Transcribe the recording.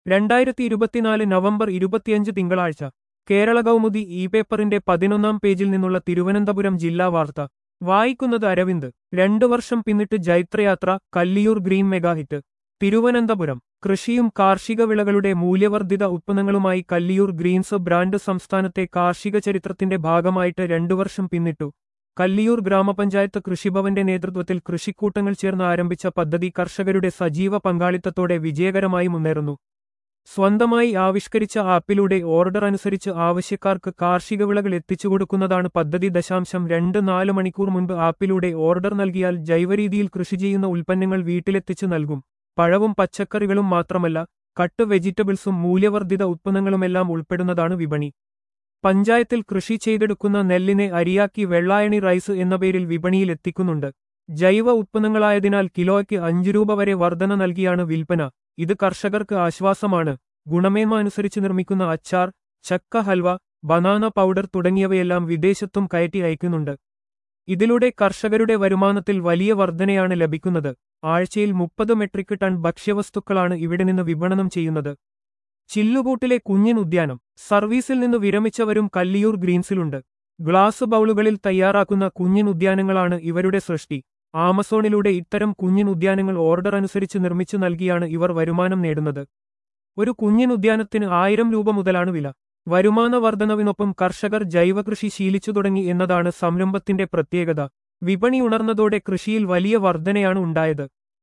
രണ്ടായിരത്തി ഇരുപത്തിനാല് നവംബർ ഇരുപത്തിയഞ്ച് തിങ്കളാഴ്ച കേരള കൗമുദി ഇ പേപ്പറിന്റെ പതിനൊന്നാം പേജിൽ നിന്നുള്ള തിരുവനന്തപുരം ജില്ലാ വാർത്ത വായിക്കുന്നത് അരവിന്ദ് രണ്ടു വർഷം പിന്നിട്ട് ജൈത്രയാത്ര കല്ലിയൂർ ഗ്രീൻ മെഗാഹിറ്റ് തിരുവനന്തപുരം കൃഷിയും കാർഷിക വിളകളുടെ മൂല്യവർദ്ധിത ഉത്പന്നങ്ങളുമായി കല്ലിയൂർ ഗ്രീൻസ് ബ്രാൻഡ് സംസ്ഥാനത്തെ കാർഷിക ചരിത്രത്തിന്റെ ഭാഗമായിട്ട് രണ്ടു വർഷം പിന്നിട്ടു കല്ലിയൂർ ഗ്രാമപഞ്ചായത്ത് കൃഷിഭവന്റെ നേതൃത്വത്തിൽ കൃഷിക്കൂട്ടങ്ങൾ ചേർന്ന് ആരംഭിച്ച പദ്ധതി കർഷകരുടെ സജീവ പങ്കാളിത്തത്തോടെ വിജയകരമായി മുന്നേറുന്നു സ്വന്തമായി ആവിഷ്കരിച്ച ആപ്പിലൂടെ ഓർഡർ അനുസരിച്ച് ആവശ്യക്കാർക്ക് കാർഷിക വിളകൾ എത്തിച്ചുകൊടുക്കുന്നതാണ് പദ്ധതി ദശാംശം രണ്ട് നാല് മണിക്കൂർ മുൻപ് ആപ്പിലൂടെ ഓർഡർ നൽകിയാൽ ജൈവരീതിയിൽ കൃഷി ചെയ്യുന്ന ഉൽപ്പന്നങ്ങൾ വീട്ടിലെത്തിച്ചു നൽകും പഴവും പച്ചക്കറികളും മാത്രമല്ല കട്ട് വെജിറ്റബിൾസും മൂല്യവർദ്ധിത ഉത്പന്നങ്ങളുമെല്ലാം ഉൾപ്പെടുന്നതാണ് വിപണി പഞ്ചായത്തിൽ കൃഷി ചെയ്തെടുക്കുന്ന നെല്ലിനെ അരിയാക്കി വെള്ളായണി റൈസ് എന്ന പേരിൽ വിപണിയിൽ എത്തിക്കുന്നുണ്ട് ജൈവ ഉത്പന്നങ്ങളായതിനാൽ കിലോയ്ക്ക് അഞ്ചു രൂപ വരെ വർധന നൽകിയാണ് വിൽപ്പന ഇത് കർഷകർക്ക് ആശ്വാസമാണ് ഗുണമേന്മ അനുസരിച്ച് നിർമ്മിക്കുന്ന അച്ചാർ ചക്ക ഹൽവ ബനാന പൗഡർ തുടങ്ങിയവയെല്ലാം വിദേശത്തും കയറ്റി അയക്കുന്നുണ്ട് ഇതിലൂടെ കർഷകരുടെ വരുമാനത്തിൽ വലിയ വർധനയാണ് ലഭിക്കുന്നത് ആഴ്ചയിൽ മുപ്പത് മെട്രിക് ടൺ ഭക്ഷ്യവസ്തുക്കളാണ് ഇവിടെ നിന്ന് വിപണനം ചെയ്യുന്നത് ചില്ലുകൂട്ടിലെ കുഞ്ഞിൻ ഉദ്യാനം സർവീസിൽ നിന്ന് വിരമിച്ചവരും കല്ലിയൂർ ഗ്രീൻസിലുണ്ട് ഗ്ലാസ് ബൗളുകളിൽ തയ്യാറാക്കുന്ന കുഞ്ഞിൻ ഉദ്യാനങ്ങളാണ് ഇവരുടെ സൃഷ്ടി ആമസോണിലൂടെ ഇത്തരം കുഞ്ഞിൻ ഉദ്യാനങ്ങൾ ഓർഡർ അനുസരിച്ച് നിർമ്മിച്ചു നൽകിയാണ് ഇവർ വരുമാനം നേടുന്നത് ഒരു കുഞ്ഞിൻ ഉദ്യാനത്തിന് ആയിരം രൂപ മുതലാണ് വില വരുമാന വർധനവിനൊപ്പം കർഷകർ ജൈവകൃഷി ശീലിച്ചു തുടങ്ങി എന്നതാണ് സംരംഭത്തിന്റെ പ്രത്യേകത വിപണി ഉണർന്നതോടെ കൃഷിയിൽ വലിയ വർധനയാണ് ഉണ്ടായത്